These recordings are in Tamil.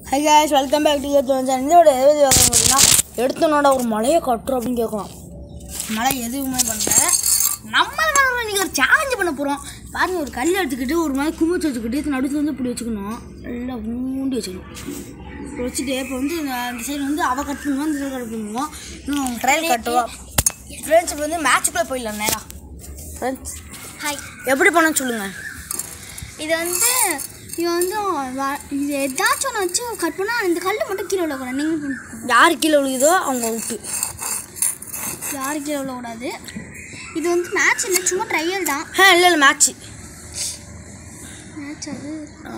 High guys welcome back to கேட் வந்து இதோட எது வாங்க பார்த்தீங்கன்னா எடுத்தனோட ஒரு மலையை கட்டுறோம் அப்படின்னு கேட்கலாம் மழை எதுவுமே பண்ணல நம்ம இன்றைக்கி ஒரு சேலஞ்சு பண்ண போகிறோம் பாருங்க ஒரு கல் எடுத்துக்கிட்டு ஒரு மாதிரி குமிச்சு வச்சுக்கிட்டு நடுத்துல வந்து இப்படி வச்சுக்கணும் நல்லா மூண்டி வச்சுக்கணும் இப்படி வச்சுட்டு இப்போ வந்து இந்த அந்த சைடு வந்து அவள் கட் பண்ணுவோம் இந்த சைடு கட் பண்ணுவோம் இன்னும் ட்ரையல் கட்டுவோம் ஃப்ரெண்ட்ஸ் இப்போ வந்து மேட்ச்சுக்குள்ளே போயிடலாம் நேரா ஃப்ரெண்ட்ஸ் ஹாய் எப்படி பண்ண சொல்லுங்கள் இது வந்து இவன் வந்து வ- இது ஏதாச்சும் ஒன்று வச்சு கட் பண்ணால் இந்த கல் மட்டும் கீழே விழக்கூடாது நீங்கள் யார் கீழே விழுகுதோ அவங்க அவுட்டு யாரு கீழே விழக்கூடாது இது வந்து மேட்ச் இல்லை சும்மா ட்ரையல் தான் ஆ இல்லை இல்லை மேட்ச்சு மேட்ச் அது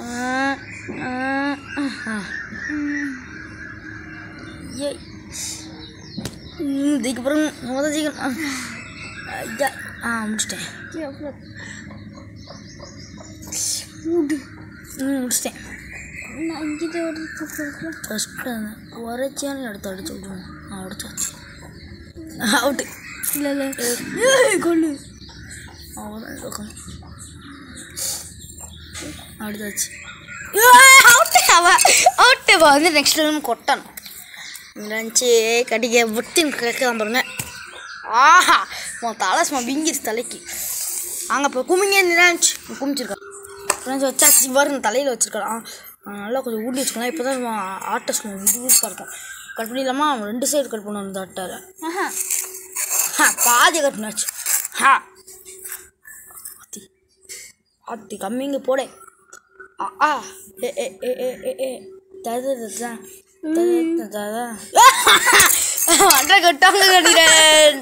ம், ஏய் இதுக்கப்புறம் முதல் சீக்கிரம் ஐயா ஆ முடிச்சிட்டேன் கீழே விழ- ம் முடிச்சிட்டேன் நான் இங்கே ஒரு கப்பு ஃபஸ்ட்டு உரைச்சியாலும் எடுத்து அடிச்சு விட்ருவோம் ஆ உடச்சாச்சு அவுட்டு இல்லை இல்லை கொள்ளு அவ்வளோதான் இருக்கும் அடிச்சாச்சு அவுட்டு அவ அவுட்டு இப்போ வந்து நெக்ஸ்ட் டைம் கொட்டணும் லஞ்சு கடிக்க விட்டுன்னு கேட்கலாம் பாருங்க ஆஹா உன் தலை சும்மா பிங்கிருச்சு தலைக்கு அங்கே இப்போ குமிங்க நினைச்சு குமிச்சிருக்கா ஃப்ரெண்ட்ஸ் வச்சாச்சு பாருங்க தலையில் வச்சிருக்கலாம் நல்லா கொஞ்சம் ஊட்டி வச்சுக்கலாம் இப்போ தான் ஆட்டை சும்மா விடுவிப்பாக இருக்கும் கட் பண்ணிடலாமா ரெண்டு சைடு கட் பண்ணணும் இந்த ஆட்டாவில் ஆஹா ஹா பாதி கட்டினாச்சு ஹா ஆத்தி ஆத்தி கம்மிங்க போடே ஆ ஆ ஏ ஏ ஏ ஏ ஏ ஏ தது ததா தது ததா அண்டை கட்டாங்க கட்டிறேன்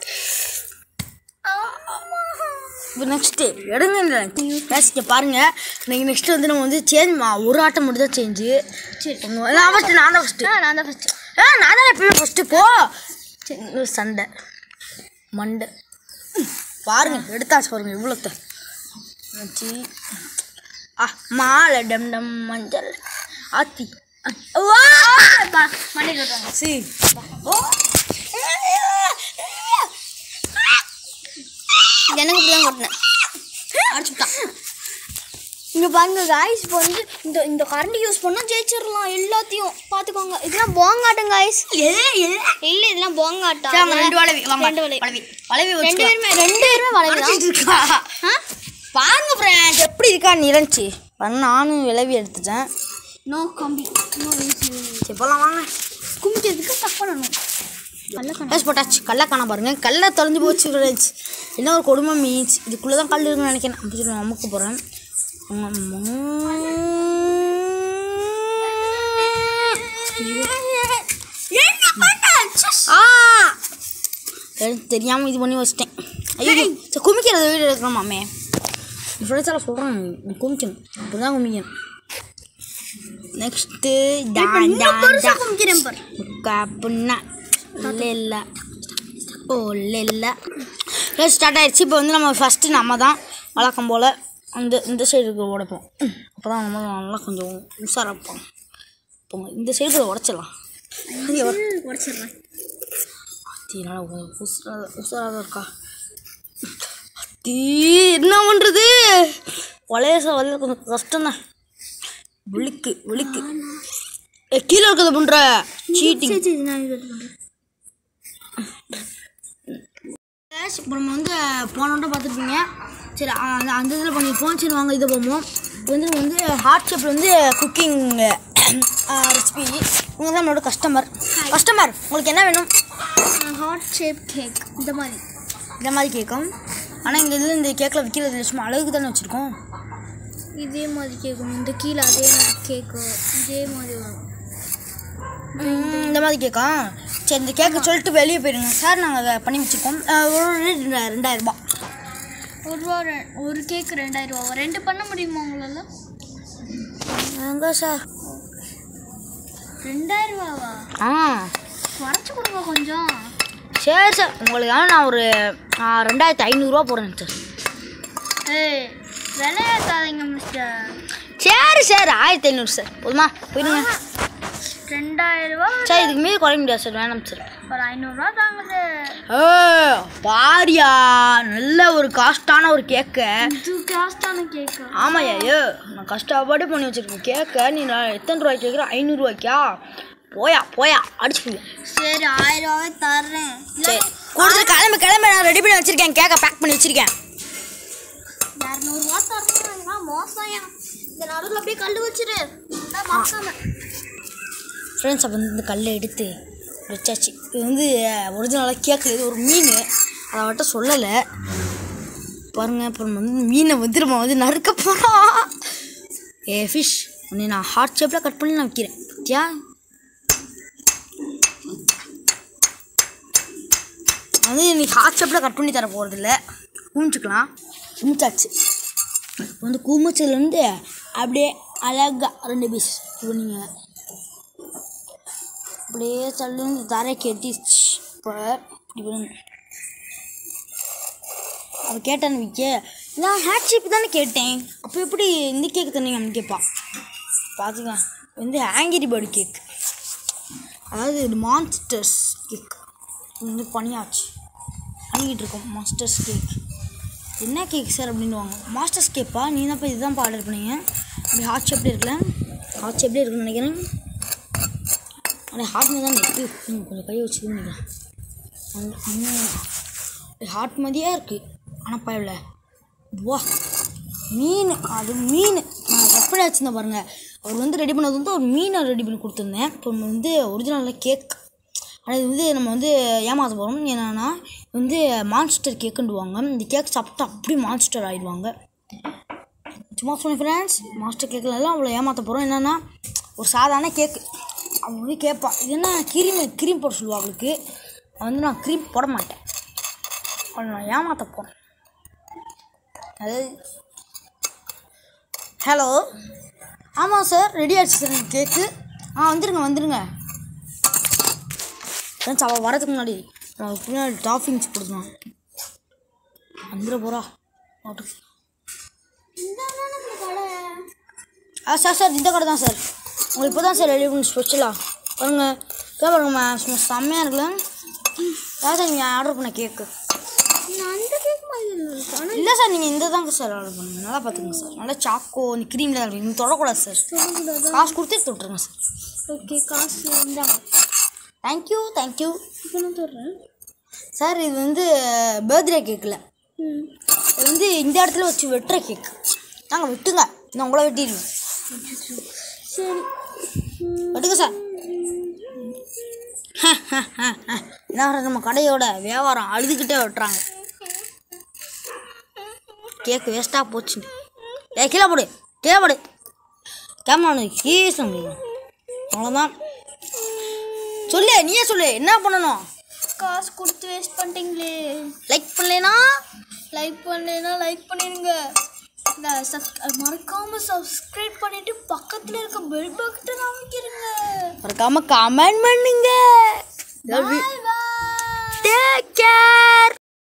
இப்போ நெக்ஸ்ட்டு எடுங்க நெக்ஸ்ட் பாருங்க நீங்கள் நெக்ஸ்ட் வந்து நம்ம வந்து சேஞ்ச் ஒரு ஆட்டம் மட்டும் தான் சேஞ்சு சரி நான் ஃபஸ்ட்டு நான் தான் ஃபஸ்ட்டு ஆ நான் தான் ஃபஸ்ட்டு ஆ நான் தான் எப்பயுமே ஃபஸ்ட்டு போ சரி, இன்னொரு சண்டை மண்டை ம், பாருங்க எடுத்தாச்சு பாருங்க இவ்வளோத்த வச்சு ஆ மாலை டம் டம் மஞ்சள் ஆத்தி ஆ, வா! மண்டை கட்டுவாங்க சி ஓ எனக்கு இப்படி தான் கொட்டினேன் அடிச்சுட்டான் இங்கே பாருங்க காய்ஸ் இப்போ வந்து இந்த இந்த கரண்ட் யூஸ் பண்ணால் ஜெயிச்சிடலாம் எல்லாத்தையும் பார்த்துக்கோங்க இதெல்லாம் போங்காட்டம் காய்ஸ் இல்லை இதெல்லாம் போங்காட்டம் சரி, அவங்க ரெண்டு வளவி வாங்க ரெண்டு வளவி. வளவி வளவி ரெண்டு வச்சுக்கோ. பேருமே ரெண்டு பேருமே வளைவு தான் அடிச்சிட்டு இருக்கா ஆ பாருங்க ஃப்ரெண்ட்ஸ் எப்படி இருக்கான்னு இருந்துச்சு பாருங்க நானும் விளவி எடுத்துட்டேன் நோ கம்பி நோ சரி போகலாம் வாங்க குமிக்கிறதுக்கு ஸ்டப் பண்ணணும் நல்ல கண்ணு பேஸ் போட்டாச்சு கல்லை காண பாருங்க கல்லை தொலைஞ்சு போச்சு ஃப்ரெண்ட்ஸ் என்ன ஒரு கொடுமை மீன்ஸ் இதுக்குள்ளே தான் கல் இருக்குன்னு நினைக்கிறேன் அப்படி சொல்லி நான் அமுக்க போகிறேன் ஆ எனக்கு தெரியாமல் இது பண்ணி வச்சிட்டேன் ஐயோ சரி குமிக்கிறத வீடு எடுக்கணுமாமே ஃப்ரெண்ட்ஸ் எல்லாம் சொல்கிறாங்க குமிக்கணும் இப்படி தான் குமிக்கணும் நெக்ஸ்ட்டு டான் டான் டான் குமிக்கிறேன் பாரு அப்படின்னா இல்லை இல்லை ஓ இல்லை இல்லை ஸ்டார்ட் ஆயிடுச்சு இப்போ வந்து நம்ம ஃபஸ்ட்டு நம்ம தான் வழக்கம் போல் அந்த இந்த சைடுக்கு உடைப்போம் அப்போ தான் நம்ம நல்லா கொஞ்சம் உஷாராக இருப்போம் இப்போ இந்த சைடு உடச்சிடலாம் உடச்சிடுறேன் அத்தி நல்லா கொஞ்சம் உஷாராக உஷாராக தான் இருக்கா அத்தி என்ன பண்ணுறது வளைய வளைய கொஞ்சம் கஷ்டம்தான் விழுக்கு விழுக்கு ஏ கீழே இருக்கிறத பண்ணுற சீட்டிங் சரி சரி நான் இது பண்ணுறேன் கேஷ் இப்போ நம்ம வந்து போன வட்டம் பார்த்துருப்பீங்க சரி அ- அந்த அந்த இதில் பண்ணியிருப்போம் சரி வாங்க இதை போவோம் இது வந்து நம்ம வந்து ஹாட் ஷேப்பில் வந்து குக்கிங் ரெசிபி இவங்க தான் நம்மளோட கஸ்டமர் கஸ்டமர் உங்களுக்கு என்ன வேணும் ஹாட் ஷேப் கேக் இந்த மாதிரி இந்த மாதிரி கேட்கும் ஆனால் இங்கே இது இந்த கேக்கில் விற்கிறது இல்லை, சும்மா அழகுக்கு தானே வச்சுருக்கோம் இதே மாதிரி கேட்கும் இந்த கீழே அதே மாதிரி கேக்கு இதே மாதிரி வரும் இந்த மாதிரி கேக்கா சரி இந்த கேக்கை சொல்லிட்டு வெளியே போயிடுங்க சார் நாங்கள் அதை பண்ணி வச்சுருக்கோம் அஹ் ஒரு ரெண்டு ரெண்டாயிரம் ரூபாய் ஒரு ரூபா ரெ- ஒரு கேக் ரெண்டாயிரம் ரூபா ரெண்டு பண்ண முடியுமா உங்களால எங்கே சார் ரெண்டாயிரம் ரூபாவா ஆ குறைச்சி கொடுங்க கொஞ்சம் சரி சார் உங்களுக்காக நான் ஒரு ஆ, ரெண்டாயிரத்தி ஐநூறுரூவா போடுறேன் சார் ஏய் விளையாட்டாதீங்க மிஸ்டர் சரி சார் ஆயிரத்தி ஐநூறு சார் போதுமா போயிடுங்க ரெண்டாயிரம் ரூபா சார் இதுக்கு மீறி குறைய முடியாது சார் வேணாம் சார் ஒரு ஐநூறுரூவா தாங்குது ஏ பாரியா நல்ல ஒரு காஸ்டான ஒரு கேக்கு இது காஸ்டான கேக்கா ஆமாய்யா ஐயோ நான் கஷ்டப்பட்டு பண்ணி வச்சிருக்கேன் கேக்க நீ நான் எத்தனை ரூபாய்க்கு கேட்குற ஐநூறுரூவாய்க்கா போயா போயா அடிச்சு போய் சரி ஆயிரம் ரூபாவே தர்றேன் சரி கொடுத்து கிளம்பு கிளம்பு நான் ரெடி பண்ணி வச்சிருக்கேன் கேக்க பேக் பண்ணி வச்சிருக்கேன் இரநூறுவா தரணும் இதெல்லாம் மோசம் இந்த நடுவில் அப்படியே கல் வச்சிரு நான் மறக்காம ஃப்ரெண்ட்ஸ் அப்போ வந்து இந்த கல்லை எடுத்து வச்சாச்சு இது வந்து ஒரிஜினலாக கேக்கு இது ஒரு மீன் அதை அவட்ட சொல்லலை பாருங்க அப்புறம் வந்து மீனை வந்து நம்ம வந்து நறுக்க போகிறோம் ஏ ஃபிஷ் உன்னை நான் ஹார்ட் ஷேப்பில் கட் பண்ணி நான் வைக்கிறேன் பத்தியா வந்து இன்னைக்கு ஹார்ட் ஷேப்பில் கட் பண்ணி தர போகிறதில்ல குமிச்சுக்கலாம் குமிச்சாச்சு இப்போ வந்து குமிச்சதுல வந்து அப்படியே அழகாக ரெண்டு பீஸ் இப்போ நீங்கள் அப்படியே தள்ளுந்து தரை கெட்டிச்சு இப்போ இப்படி பண்ணணும் அவள் கேட்டான்னு விற்க நான் ஹேட் ஷேப் தானே கேட்டேன் அப்போ எப்படி இந்த கேக் தந்தீங்க அப்படின்னு கேட்பான் பார்த்துக்கலாம் வந்து ஆங்கிரி பேர்டு கேக் அதாவது இது மான்ஸ்டர்ஸ் கேக் இது வந்து பண்ணியாச்சு பண்ணிக்கிட்டு இருக்கோம் மாஸ்டர்ஸ் கேக் என்ன கேக் சார் அப்படின்னுவாங்க மாஸ்டர்ஸ் கேப்பா நீ தான் இதுதான் ஆர்டர் பண்ணீங்க அப்படி ஹாட் ஷேப்லேயே இருக்கல ஹாட் ஷேப்லேயே இருக்குன்னு நினைக்கிறேன் ஆனால் ஹார்ட் மாதிரி தான் இருக்குது நீங்கள் கொஞ்சம் கையை வச்சு நினைக்கிறேன் அந்த இன்னும் ஹார்ட் மாதிரியே இருக்குது ஆனால் பயவில் வா மீன் அது மீன் நான் எப்படி வச்சுருந்தேன் பாருங்கள் அவர் வந்து ரெடி பண்ணது வந்து ஒரு மீனை ரெடி பண்ணி கொடுத்துருந்தேன் இப்போ நம்ம வந்து ஒரிஜினலில் கேக் ஆனால் இது வந்து நம்ம வந்து ஏமாற்ற போகிறோம் என்னென்னா வந்து மான்ஸ்டர் கேக்குண்டுவாங்க இந்த கேக் சாப்பிட்டா அப்படி மான்ஸ்டர் ஆயிடுவாங்க சும்மா சொன்னேன் ஃப்ரெண்ட்ஸ் மாஸ்டர் கேக்கிலலாம் அவ்வளோ ஏமாற்ற போகிறோம் என்னென்னா ஒரு சாதாரண கேக்கு அவன் வந்து கேட்பான் இது என்ன க்ரீம் க்ரீம் போட சொல்லுவா அவளுக்கு அவன் வந்து நான் க்ரீம் போட மாட்டேன் அவளை நான் ஏமாற்ற போகிறேன் அதாவது ஹலோ ஆமாம் சார் ரெடி ஆயிடுச்சு சார் இந்த கேக்கு ஆ வந்துருங்க வந்துருங்க ஃப்ரெண்ட்ஸ் அவள் வரதுக்கு முன்னாடி நான் பின்னாடி டாஃபிங்ஸ் கொடுத்தான் வந்துட போகிறா ஆட்டோ ஆ சார் சார் இந்த கடை தான் சார் உங்களுக்கு இப்போ தான் சார் ரெடி பண்ணி ஸ்பெஷலாக பாருங்க கேட்பாருங்கம்மா சும்மா செம்மையாக இருக்குல்ல யார் சார் நீங்கள் ஆர்டர் பண்ண கேக்கு அந்த கேக் மாதிரி இல்லை இல்லை சார் நீங்கள் இந்த தாங்க சார் ஆர்டர் பண்ணுங்க நல்லா பார்த்துங்க சார் நல்லா சாக்கோ இந்த க்ரீமில் தான் நீங்கள் தொடக்கூடாது சார் காசு கொடுத்து தொட்டுருங்க சார் ஓகே காசு இந்தாங்க தேங்க்யூ தேங்க்யூ இப்போ நான் தர்றேன் சார் இது வந்து பர்த்டே கேக்கில் ம் இது வந்து இந்த இடத்துல வச்சு வெட்டுற கேக் நாங்கள் வெட்டுங்க நான் உங்களை வெட்டிடுவேன் சரி வெட்டுங்க சார் என்ன நம்ம கடையோட வியாபாரம் அழுதுகிட்டே வெட்டுறாங்க கேக் வேஸ்ட்டாக போச்சு ஏ கீழே போடு கீழே போடு கேமரா கீஸ் முடியும் அவ்வளோதான் சொல்லு நீயே சொல்லு என்ன பண்ணணும் காசு கொடுத்து வேஸ்ட் பண்ணிட்டீங்களே லைக் பண்ணலைனா லைக் பண்ணலைன்னா லைக் பண்ணிடுங்க இந்த சப் மறக்காம சப்ஸ்கிரைப் பண்ணிட்டு பக்கத்துல இருக்க பெல் பக்கத்தை அமைக்கிறங்க மறக்காம கமெண்ட் பண்ணுங்க பாய் பாய் டேக் கேர்